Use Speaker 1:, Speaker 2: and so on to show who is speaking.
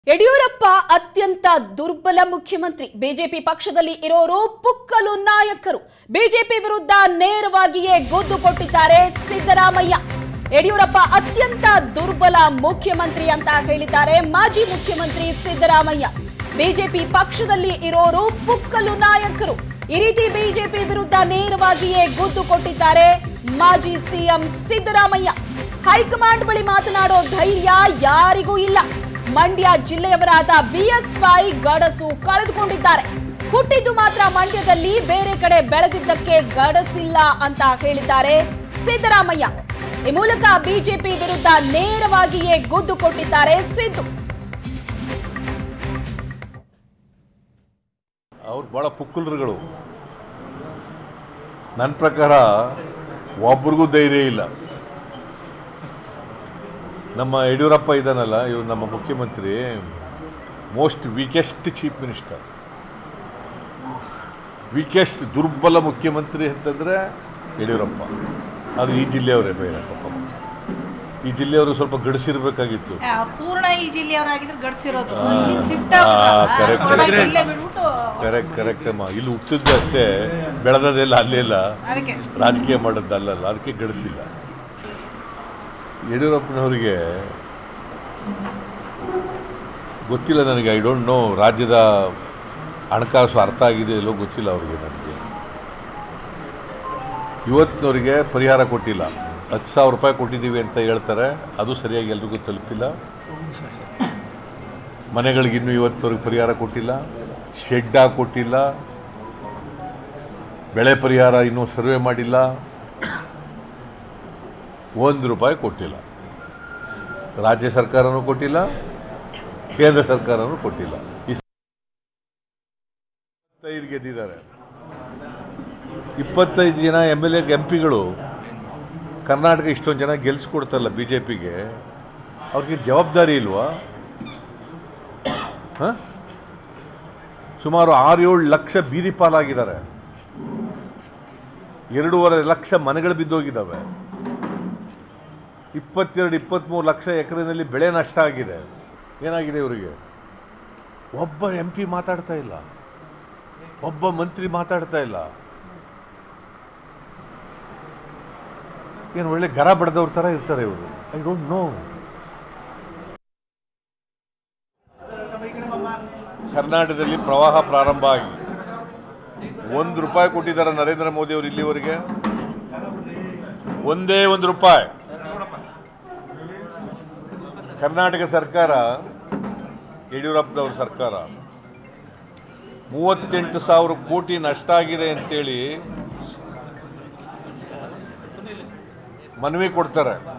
Speaker 1: ಯಡಿಯೂರಪ್ಪ ಅತ್ಯಂತ ದುರ್ಬಲ ಮುಖ್ಯಮಂತ್ರಿ ಬಿಜೆಪಿ ಪಕ್ಷದಲ್ಲಿ ಇರೋರು ಪುಕ್ಕಲು ನಾಯಕರು ಬಿಜೆಪಿ ವಿರುದ್ಧ ನೇರವಾಗಿಯೇ ಗುದ್ದು ಕೊಟ್ಟಿದ್ದಾರೆ ಸಿದ್ದರಾಮಯ್ಯ ಯಡಿಯೂರಪ್ಪ ಅತ್ಯಂತ ದುರ್ಬಲ ಮುಖ್ಯಮಂತ್ರಿ ಅಂತ ಹೇಳಿದ್ದಾರೆ ಮಾಜಿ ಮುಖ್ಯಮಂತ್ರಿ ಸಿದ್ದರಾಮಯ್ಯ ಬಿಜೆಪಿ ಪಕ್ಷದಲ್ಲಿ ಇರೋರು ಪುಕ್ಕಲು ನಾಯಕರು ಈ ರೀತಿ ಬಿಜೆಪಿ ವಿರುದ್ಧ ನೇರವಾಗಿಯೇ ಗುದ್ದು ಕೊಟ್ಟಿದ್ದಾರೆ ಮಾಜಿ ಸಿಎಂ ಸಿದ್ದರಾಮಯ್ಯ ಹೈಕಮಾಂಡ್ ಬಳಿ ಮಾತನಾಡೋ ಧೈರ್ಯ ಯಾರಿಗೂ ಇಲ್ಲ ಮಂಡ್ಯ ಜಿಲ್ಲೆಯವರಾದ ಬಿಎಸ್ವೈ ಗಡಸು ಕಳೆದುಕೊಂಡಿದ್ದಾರೆ ಹುಟ್ಟಿದ್ದು ಮಾತ್ರ ಮಂಡ್ಯದಲ್ಲಿ ಬೇರೆ ಕಡೆ ಬೆಳೆದಿದ್ದಕ್ಕೆ ಗಡಸಿಲ್ಲ ಅಂತ ಹೇಳಿದ್ದಾರೆ ಸಿದ್ದರಾಮಯ್ಯ ಈ ಮೂಲಕ ಬಿಜೆಪಿ ವಿರುದ್ಧ ನೇರವಾಗಿಯೇ ಗುದ್ದು ಕೊಟ್ಟಿದ್ದಾರೆ ಸಿದ್ದು
Speaker 2: ಅವ್ರು ಭಾಳ ಪುಕ್ಕಲರುಗಳು ನನ್ನ ಪ್ರಕಾರ ಒಬ್ರಿಗೂ ಧೈರ್ಯ ಇಲ್ಲ ನಮ್ಮ ಯಡಿಯೂರಪ್ಪ ಇದ್ದಾನಲ್ಲ ಇವ್ರು ನಮ್ಮ ಮುಖ್ಯಮಂತ್ರಿ most weakest chief minister weakest ದುರ್ಬಲ ಮುಖ್ಯಮಂತ್ರಿ ಅಂತಂದರೆ ಯಡಿಯೂರಪ್ಪ ಅದು ಈ ಜಿಲ್ಲೆಯವರೇ ಭೈರಪ್ಪ ಪಾಪ ಈ ಜಿಲ್ಲೆಯವರು ಸ್ವಲ್ಪ ಗಡಿಸಿರ್ಬೇಕಾಗಿತ್ತು
Speaker 3: ಆ, ಪೂರ್ಣ ಈ ಜಿಲ್ಲೆಯವರಾಗಿದ್ರೆ ಗಡ್ಸಿರೋದು
Speaker 2: ಆ,
Speaker 3: ಶಿಫ್ಟ್
Speaker 2: ಆ, correct, correct.
Speaker 3: ಜಿಲ್ಲೆ ಬಿಟ್ಬಿಟ್ಟು
Speaker 2: ಕರೆಕ್ಟ್ ಕರೆಕ್ಟ್ ಅಮ್ಮ ಇಲ್ಲಿ ಹುಟ್ಟಿದ್ದು ಅಷ್ಟೇ ಬೆಳೆದದೆಲ್ಲ ಅಲ್ಲೆಲ್ಲ
Speaker 3: ಅದಕ್ಕೆ
Speaker 2: ರಾಜಕೀಯ ಮಾಡೋದಲ್ಲಲ್ಲ ಅದಕ್ಕೆ ಗಡಿಸಿಲ್ಲ ಯಡಿಯೂರಪ್ಪನವರಿಗೆ ಗೊತ್ತಿಲ್ಲ ನನಗೆ ಐ ಡೋಂಟ್ ನೋ ರಾಜ್ಯದ ಹಣಕಾಸು ಅರ್ಥ ಆಗಿದೆ ಇಲ್ಲೋ ಗೊತ್ತಿಲ್ಲ ಅವರಿಗೆ ನನಗೆ ಇವತ್ತಿನವರಿಗೆ ಪರಿಹಾರ ಕೊಟ್ಟಿಲ್ಲ ಹತ್ತು ಸಾವಿರ ರೂಪಾಯಿ ಕೊಟ್ಟಿದ್ದೀವಿ ಅಂತ ಹೇಳ್ತಾರೆ ಅದು ಸರಿಯಾಗಿ ಎಲ್ರಿಗೂ ತಲುಪಿಲ್ಲ ಮನೆಗಳಿಗಿನ್ನೂ ಇವತ್ತಿನವ್ರಿಗೆ ಪರಿಹಾರ ಕೊಟ್ಟಿಲ್ಲ ಶೆಡ್ ಕೊಟ್ಟಿಲ್ಲ ಬೆಳೆ ಪರಿಹಾರ ಇನ್ನೂ ಸರ್ವೆ ಮಾಡಿಲ್ಲ ಒಂದು ರೂಪಾಯಿ ಕೊಟ್ಟಿಲ್ಲ ರಾಜ್ಯ ಸರ್ಕಾರನೂ ಕೊಟ್ಟಿಲ್ಲ ಕೇಂದ್ರ ಸರ್ಕಾರನೂ ಕೊಟ್ಟಿಲ್ಲ ಈ ಇಪ್ಪತ್ತೈದು ಗೆದ್ದಿದ್ದಾರೆ ಇಪ್ಪತ್ತೈದು ಜನ ಎಮ್ ಎಲ್ ಎ ಎಂ ಪಿಗಳು ಕರ್ನಾಟಕ ಇಷ್ಟೊಂದು ಜನ ಗೆಲ್ಸ್ಕೊಡ್ತಲ್ಲ ಬಿ ಜೆ ಪಿಗೆ ಅವ್ರಿಗೆ ಜವಾಬ್ದಾರಿ ಇಲ್ವಾ ಹಾಂ ಸುಮಾರು ಆರು ಏಳು ಲಕ್ಷ ಬೀದಿ ಪಾಲಾಗಿದ್ದಾರೆ ಎರಡೂವರೆ ಲಕ್ಷ ಮನೆಗಳು ಬಿದ್ದೋಗಿದ್ದಾವೆ ಇಪ್ಪತ್ತೆರಡು ಇಪ್ಪತ್ತ್ಮೂರು ಲಕ್ಷ ಎಕರೆನಲ್ಲಿ ಬೆಳೆ ನಷ್ಟ ಆಗಿದೆ ಏನಾಗಿದೆ ಇವರಿಗೆ ಒಬ್ಬ ಎಂ ಪಿ ಮಾತಾಡ್ತಾ ಇಲ್ಲ ಒಬ್ಬ ಮಂತ್ರಿ ಮಾತಾಡ್ತಾ ಇಲ್ಲ ಏನು ಒಳ್ಳೆ ಗರ ಬಡ್ದವ್ರ ಥರ ಇರ್ತಾರೆ ಇವರು ಐ ಡೋಂಟ್ ನೋ ಕರ್ನಾಟಕದಲ್ಲಿ ಪ್ರವಾಹ ಪ್ರಾರಂಭ ಆಗಿ ಒಂದು ರೂಪಾಯಿ ಕೊಟ್ಟಿದ್ದಾರೆ ನರೇಂದ್ರ ಮೋದಿ ಅವರು ಇಲ್ಲಿವರೆಗೆ ಒಂದೇ ಒಂದು ರೂಪಾಯಿ ಕರ್ನಾಟಕ ಸರ್ಕಾರ ಯಡಿಯೂರಪ್ಪನವ್ರ ಸರ್ಕಾರ ಮೂವತ್ತೆಂಟು ಸಾವಿರ ಕೋಟಿ ನಷ್ಟ ಆಗಿದೆ ಅಂತೇಳಿ ಮನವಿ ಕೊಡ್ತಾರೆ